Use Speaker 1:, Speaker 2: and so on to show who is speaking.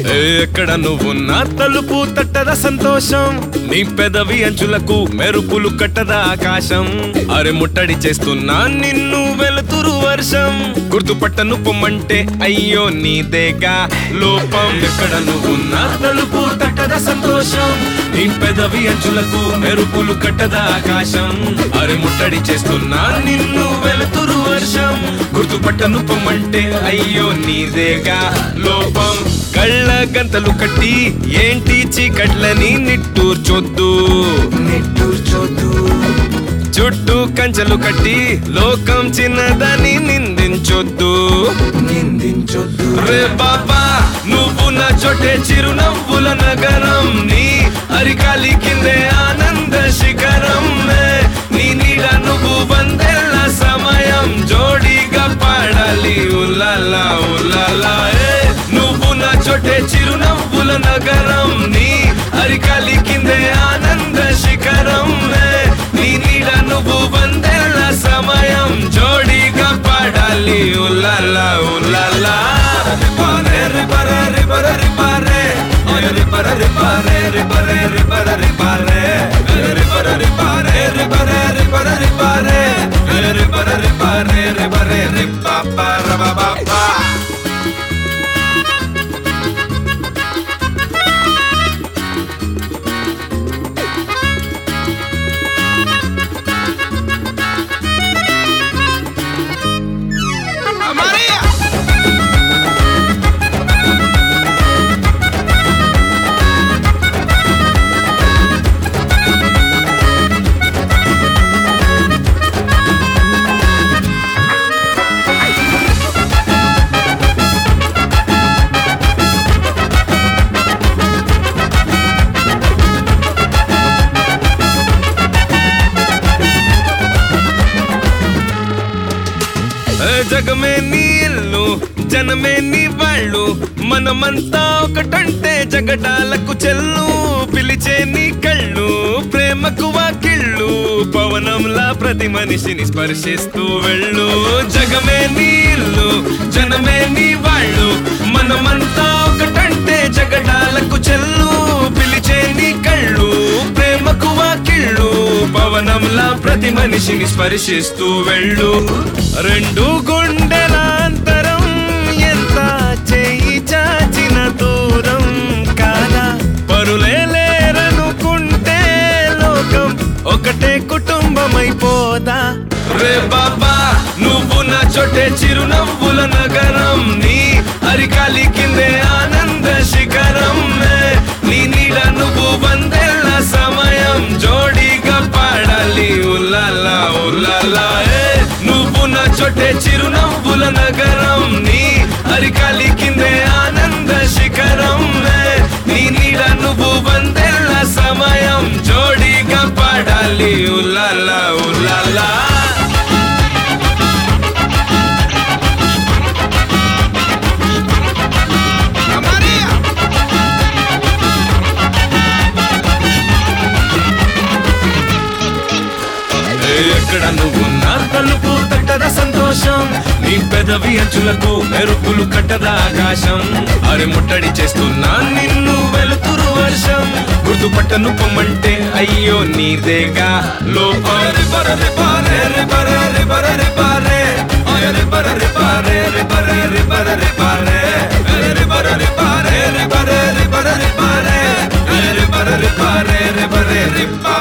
Speaker 1: ఏ ఎక్కడ నువ్వున్నా తలుపు తట్టద సంతోషం నీ పెదవి అంచులకు మెరుపులు కట్టదా ఆకాశం అరే ముట్టడి చేస్తున్నా నిన్ను వెలుతురు వర్షం గుర్తుపట్టను పొమ్మంటే అయ్యో నీదేగా లోపం ఎక్కడ నువ్వున్నా తలుపు తట్టద సంతోషం నీ పెదవి అంచులకు మెరుపులు కట్టదా ఆకాశం అరే ముట్టడి చేస్తున్నా నిన్ను వెలుతురు వర్షం గుర్తుపట్టను పొమ్మంటే అయ్యో నీదేగా లోపం కళ్ళ గంతలు కట్టి ఏంటి చీకట్లని నిట్టూర్చొద్దు నిట్టూర్చొద్దు చుట్టూ కంచెలు కట్టి లోకం చిన్నదని నిందించొద్దు నిందించొద్దు రే బాబా నువ్వు నా చోటే చిరునవ్వుల నగరం నీ అరికాలి కిందే ఆనంద శిఖరం నే. నీ నీడ నువ్వు వందేళ్ల సమయం జోడీగా పాడాలి ఉల్లాలా ఉల్లాలా ఏ నువ్వు నా చోటే చిరునవ్వుల నగరం నీ అరికాలి కిందే ఆనంద శిఖరం నే. నీ నీడ నువ్వు వందేళ్ల సమయం జోడీగా పాడాలి ఉల్లాలా ఉల్లాలా రిపరే రిపరే రిపరే రిపరే రిపరే రిపరే రిపరే రిపరే రిపరే రిపరే రిపరే రిపరే రిపరే రిపరే రిపరే రిపరే రిపరే రిపపా రబబా Maria! ఏ జగమే నీ ఇల్లు జనమే నీ వాళ్ళు మనమంతా ఒకటంటే జగడాలకు చెల్లు పిలిచే నీ కళ్ళు ప్రేమకు వాకిళ్ళు పవనంలా ప్రతి మనిషిని స్పర్శిస్తూ వెళ్ళు జగమే నీ ఇల్లు జనమే నీ వాళ్ళు మనమంతా ఒకటంటే జగడాలకు చెల్లు పిలిచే నీ కళ్ళు ప్రేమకు వాకిళ్ళు పవనంలా ప్రతి మనిషిని స్పర్శిస్తూ వెళ్ళు రెండు గుండెల అంతరం ఎంత చేయి చాచిన దూరం కాదా పరులే లేరనుకుంటే లోకం ఒకటే కుటుంబమైపోదా రే బాబా నువ్వు నా చోటే చిరునవ్వుల నగరం నీ అరికాలి కిందే ఆనంద శిఖరం నే. నీ నీడ నువ్వు వందేళ్ల సమయం జోడీగా పాడాలి ఉల్లాలా ఉల్లాలా ఏ నువ్వు నా చోటే చిరునవ్వుల నగరం నీ అరికాలి కిందే ఆనంద శిఖరం నే. నీ నీడ నువ్వు వందేళ్ల సమయం జోడీగా పాడాలి ఉల్లాలా ఉల్లాలా Maria! ఏ ఎక్కడ నువ్వున్నా తలుపు తట్టద సంతోషం నీ పెదవి అంచులకు మెరుపులు కట్టద ఆకాశం అరే ముట్టడి చేస్తున్నా నిన్ను వెలుతురు వర్షం గుర్తుపట్టను పొమ్మంటే అయ్యో నీదేగా లోపం రిపర రిపరే రిపర రిపర రిపరే రిపర రిపరే రిపర రిపర రిపరే రిపర రిపరే రిపర రిపర రిపరే రిపర రిపరే రిపరే రిప